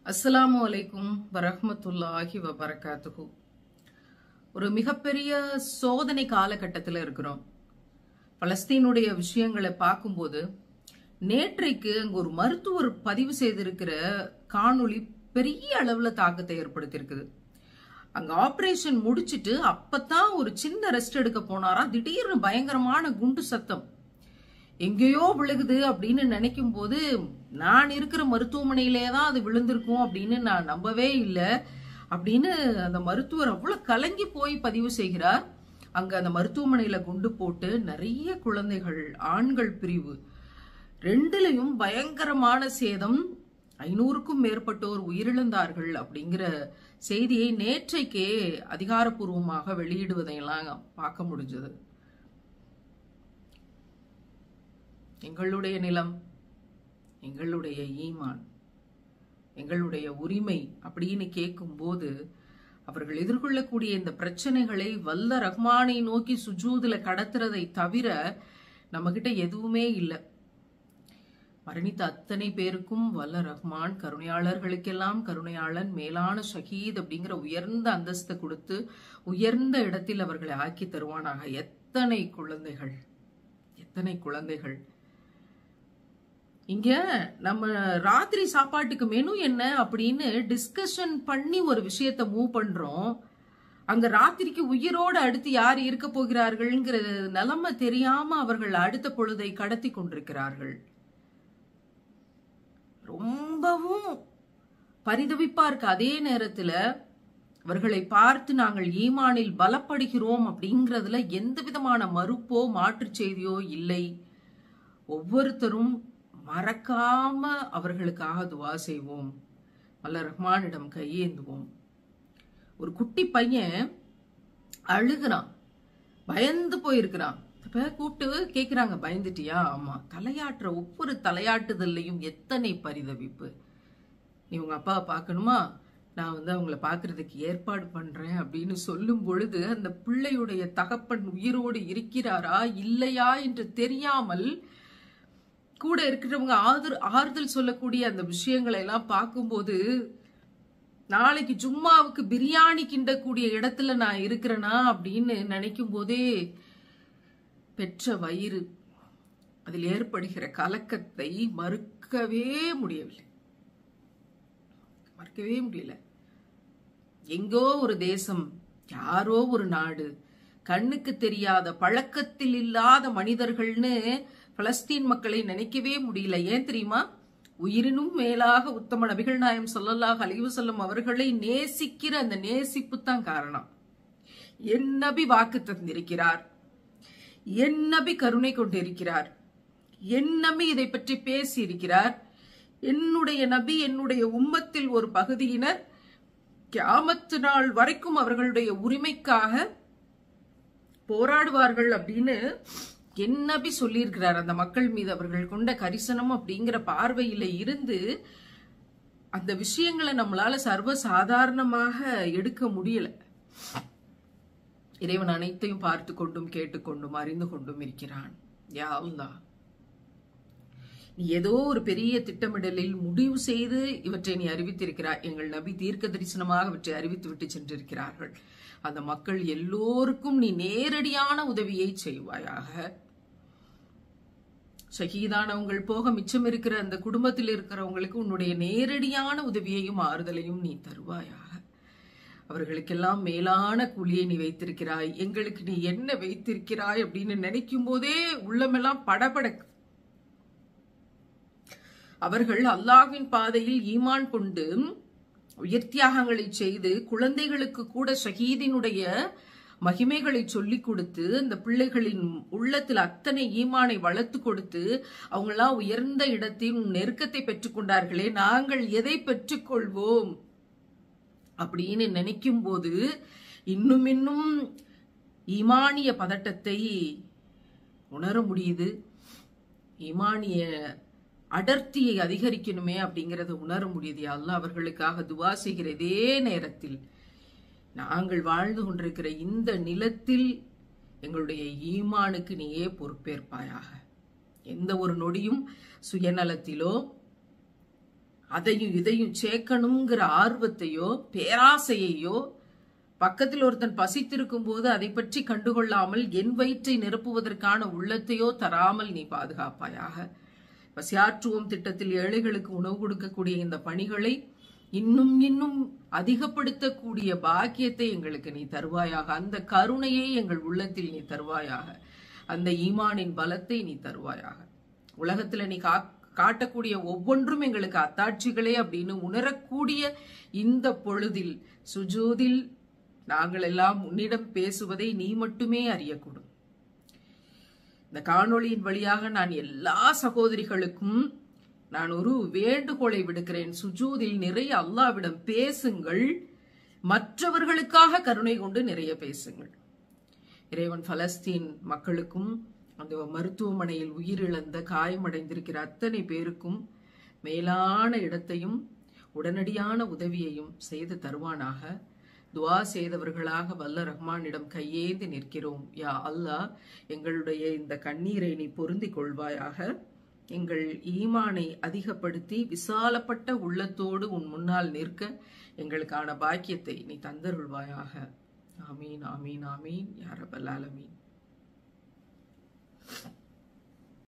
அஸ்ஸலாமு அலைக்கும் வரஹ்மத்துல்லாஹி வபரகாத்துஹு ஒரு மிகப்பெரிய சோதனை காலகட்டத்தில் இருக்கிறோம் பலஸ்தீனுடைய விஷயங்களை பார்க்கும்போது நேற்றைக்கு அங்க ஒரு மருத்துவர் பதிவு செய்திருக்கிற காணொளி பெரிய அளவுல தாக்கத்தை ஏற்படுத்தியிருக்குது அங்க ஆபரேஷன் முடிச்சிட்டு அப்பதான் ஒரு சின்ன ரெஸ்ட் எடுக்க போனாராம் திடீர்னு பயங்கரமான குண்டு சத்தம் எங்கேயோ விழுகுது அப்படின்னு நினைக்கும் போது நான் இருக்கிற மருத்துவமனையிலே தான் அது விழுந்திருக்கும் அப்படின்னு நான் நம்பவே இல்லை அப்படின்னு அந்த மருத்துவர் அவ்வளவு கலங்கி போய் பதிவு செய்கிறார் அங்க அந்த மருத்துவமனையில குண்டு போட்டு நிறைய குழந்தைகள் ஆண்கள் பிரிவு ரெண்டுலயும் பயங்கரமான சேதம் ஐநூறுக்கும் மேற்பட்டோர் உயிரிழந்தார்கள் அப்படிங்கிற செய்தியை நேற்றைக்கே அதிகாரப்பூர்வமாக வெளியிடுவதையெல்லாம் பார்க்க முடிஞ்சது எங்களுடைய நிலம் எங்களுடைய ஈமான் எங்களுடைய உரிமை அப்படின்னு கேட்கும்போது அவர்கள் எதிர்கொள்ளக்கூடிய இந்த பிரச்சனைகளை வல்ல ரஹ்மானை நோக்கி சுஜூதுல கடத்துறதை தவிர நம்மகிட்ட எதுவுமே இல்லை மரணித்த அத்தனை பேருக்கும் வல்ல ரஹ்மான் கருணையாளர்களுக்கெல்லாம் கருணையாளன் மேலான ஷஹீத் அப்படிங்கிற உயர்ந்த அந்தஸ்தை கொடுத்து உயர்ந்த இடத்தில் அவர்களை ஆக்கி தருவானாக எத்தனை குழந்தைகள் எத்தனை குழந்தைகள் இங்க நம்ம ராத்திரி சாப்பாட்டுக்கு மெனு என்ன அப்படின்னு டிஸ்கஷன் பண்ணி ஒரு விஷயத்த மூவ் பண்றோம் அங்க ராத்திரிக்கு உயிரோடு அடுத்து யார் இருக்க போகிறார்கள்ங்கிற நிலைமை தெரியாம அவர்கள் அடுத்த பொழுதை கடத்தி கொண்டிருக்கிறார்கள் ரொம்பவும் பரிதவிப்பா இருக்கு அதே நேரத்துல அவர்களை பார்த்து நாங்கள் ஈமானில் பலப்படுகிறோம் அப்படிங்கறதுல எந்த விதமான மறுப்போ மாற்று செய்தியோ இல்லை ஒவ்வொருத்தரும் மறக்காம அவர்களுக்காக துவா செய்வோம் அல்ல ரஹ்மானிடம் கையேந்துவோம் ஒரு குட்டி பையன் அழுகிறான் பயந்து போயிருக்கிறான் இப்ப கூப்பிட்டு கேக்குறாங்க பயந்துட்டியா ஆமா தலையாட்டுற ஒவ்வொரு தலையாட்டுதல்லையும் எத்தனை பரிதவிப்பு நீ உங்க அப்பாவை பார்க்கணுமா நான் வந்து அவங்கள பாக்குறதுக்கு ஏற்பாடு பண்றேன் அப்படின்னு சொல்லும் பொழுது அந்த பிள்ளையுடைய தகப்பன் உயிரோடு இருக்கிறாரா இல்லையா என்று தெரியாமல் கூட இருக்கிறவங்க ஆதர் ஆறுதல் சொல்லக்கூடிய அந்த விஷயங்களை எல்லாம் பார்க்கும்போது நாளைக்கு ஜும்மாவுக்கு பிரியாணி கிண்டக்கூடிய இடத்துல நான் இருக்கிறேனா அப்படின்னு நினைக்கும் போதே பெற்ற வயிறு அதில் ஏற்படுகிற கலக்கத்தை மறுக்கவே முடியவில்லை மறுக்கவே முடியல எங்கோ ஒரு தேசம் யாரோ ஒரு நாடு கண்ணுக்கு தெரியாத பழக்கத்தில் இல்லாத மனிதர்கள்னு பலஸ்தீன் மக்களை நினைக்கவே முடியல ஏன் தெரியுமா உயிரினும் மேலாக உத்தம நபிகள் நாயம் சொல்லல்லாஹ் அலிவசல்லம் அவர்களை நேசிக்கிற அந்த நேசிப்பு தான் காரணம் என் நபி வாக்கு தந்திருக்கிறார் என் நபி கருணை கொண்டிருக்கிறார் என் நபி இதை பற்றி பேசி இருக்கிறார் என்னுடைய நபி என்னுடைய உம்மத்தில் ஒரு பகுதியினர் கியாமத்து நாள் வரைக்கும் அவர்களுடைய உரிமைக்காக போராடுவார்கள் அப்படின்னு என் நபி சொல்லியிருக்கிறார் அந்த மக்கள் மீது அவர்கள் கொண்ட கரிசனம் அப்படிங்கிற பார்வையில இருந்து அந்த விஷயங்களை நம்மளால சர்வ சாதாரணமாக எடுக்க முடியல இறைவன் அனைத்தையும் பார்த்து கொண்டும் கேட்டுக்கொண்டும் அறிந்து கொண்டும் இருக்கிறான் யா அல்லாஹ் நீ ஏதோ ஒரு பெரிய திட்டமிடலில் முடிவு செய்து இவற்றை நீ அறிவித்திருக்கிறாய் எங்கள் நபி தீர்க்க தரிசனமாக இவற்றை அறிவித்து விட்டு சென்றிருக்கிறார்கள் அந்த மக்கள் எல்லோருக்கும் நீ நேரடியான உதவியை செய்வாயாக ஷஹீதானவங்கள் போக மிச்சம் இருக்கிற அந்த குடும்பத்தில் இருக்கிறவங்களுக்கு உன்னுடைய நேரடியான உதவியையும் ஆறுதலையும் நீ தருவாயாக அவர்களுக்கெல்லாம் மேலான கூலியை நீ வைத்திருக்கிறாய் எங்களுக்கு நீ என்ன வைத்திருக்கிறாய் அப்படின்னு நினைக்கும் போதே உள்ளமெல்லாம் படபடக்கு அவர்கள் அல்லாஹ்வின் பாதையில் ஈமான் கொண்டு உயர்த்தியாகங்களை செய்து குழந்தைகளுக்கு கூட ஷஹீதினுடைய மகிமைகளை சொல்லிக் கொடுத்து அந்த பிள்ளைகளின் உள்ளத்தில் அத்தனை ஈமானை வளர்த்து கொடுத்து அவங்களாம் உயர்ந்த இடத்தில் நெருக்கத்தை பெற்றுக்கொண்டார்களே நாங்கள் எதை பெற்றுக்கொள்வோம் அப்படின்னு நினைக்கும் போது இன்னும் இன்னும் ஈமானிய பதட்டத்தை உணர முடியுது ஈமானிய அடர்த்தியை அதிகரிக்கணுமே அப்படிங்கறத உணர முடியுது அல்ல அவர்களுக்காக துவா செய்கிற இதே நேரத்தில் நாங்கள் வாழ்ந்து கொண்டிருக்கிற இந்த நிலத்தில் எங்களுடைய ஈமானுக்கு நீயே பொறுப்பேற்பாயாக எந்த ஒரு நொடியும் சுயநலத்திலோ அதையும் இதையும் சேர்க்கணுங்கிற ஆர்வத்தையோ பேராசையையோ பக்கத்தில் ஒருத்தன் பசித்திருக்கும் போது அதை பற்றி கண்டுகொள்ளாமல் என் வயிற்றை நிரப்புவதற்கான உள்ளத்தையோ தராமல் நீ பாதுகாப்பாயாக பசியாற்றுவோம் திட்டத்தில் ஏழைகளுக்கு உணவு கொடுக்கக்கூடிய இந்த பணிகளை இன்னும் இன்னும் அதிகப்படுத்தக்கூடிய பாக்கியத்தை எங்களுக்கு நீ தருவாயாக அந்த கருணையை எங்கள் உள்ளத்தில் நீ தருவாயாக அந்த ஈமானின் பலத்தை நீ தருவாயாக உலகத்துல நீ கா காட்டக்கூடிய ஒவ்வொன்றும் எங்களுக்கு அத்தாட்சிகளே அப்படின்னு உணரக்கூடிய இந்த பொழுதில் சுஜூதில் நாங்கள் எல்லாம் உன்னிடம் பேசுவதை நீ மட்டுமே அறியக்கூடும் இந்த காணொளியின் வழியாக நான் எல்லா சகோதரிகளுக்கும் நான் ஒரு வேண்டுகோளை விடுக்கிறேன் சுஜூதில் நிறைய அல்லாவிடம் பேசுங்கள் மற்றவர்களுக்காக கருணை கொண்டு நிறைய பேசுங்கள் இறைவன் பலஸ்தீன் மக்களுக்கும் அந்த மருத்துவமனையில் உயிரிழந்த காயமடைந்திருக்கிற அத்தனை பேருக்கும் மேலான இடத்தையும் உடனடியான உதவியையும் செய்து தருவானாக துவா செய்தவர்களாக வல்ல ரஹ்மானிடம் கையேந்தி நிற்கிறோம் யா அல்லாஹ் எங்களுடைய இந்த கண்ணீரை நீ பொருந்திக் கொள்வாயாக எங்கள் ஈமானை அதிகப்படுத்தி விசாலப்பட்ட உள்ளத்தோடு உன் முன்னால் நிற்க எங்களுக்கான பாக்கியத்தை நீ தந்தருள்வாயாக ஆமீன் ஆமீன் ஆமீன் யாரபல் ஆலமீன்